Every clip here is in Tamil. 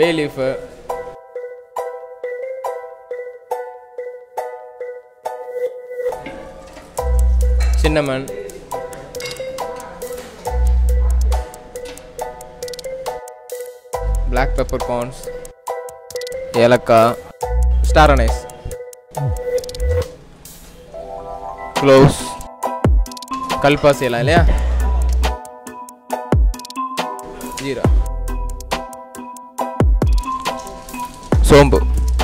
பே leaf cinnamon black peppercorns ஏலக்காய் ஸ்டார் அனைஸ் க்ளோவ்ஸ் கல்பாசி எல்லாம் இல்லையா ஜீரா சோம்பு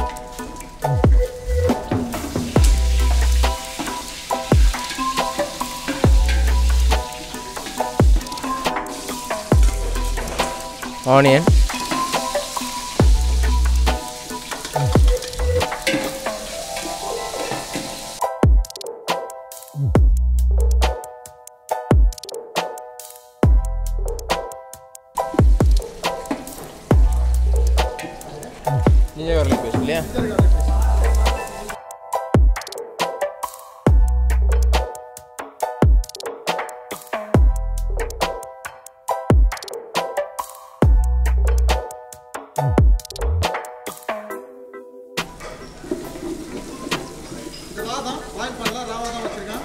ஆனியன் ginger garlic paste இல்லையா இது ரா தான் பாயில் பண்ணல ராவாக தான் வச்சுருக்கேன்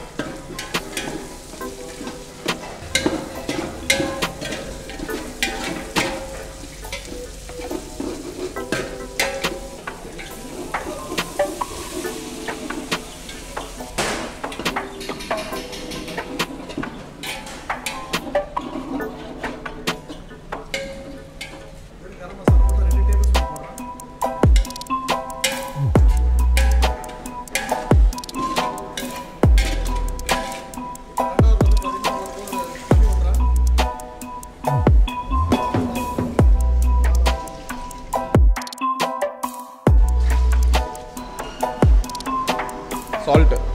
கரம் மசாலா போட்டு ரெண்டு டேபிள் ஸ்பூன் போடுறேன் ரெண்டாவது வந்து பார்த்தீங்கன்னா ஒரு தண்ணி ஊற்றுறேன் சால்ட்டு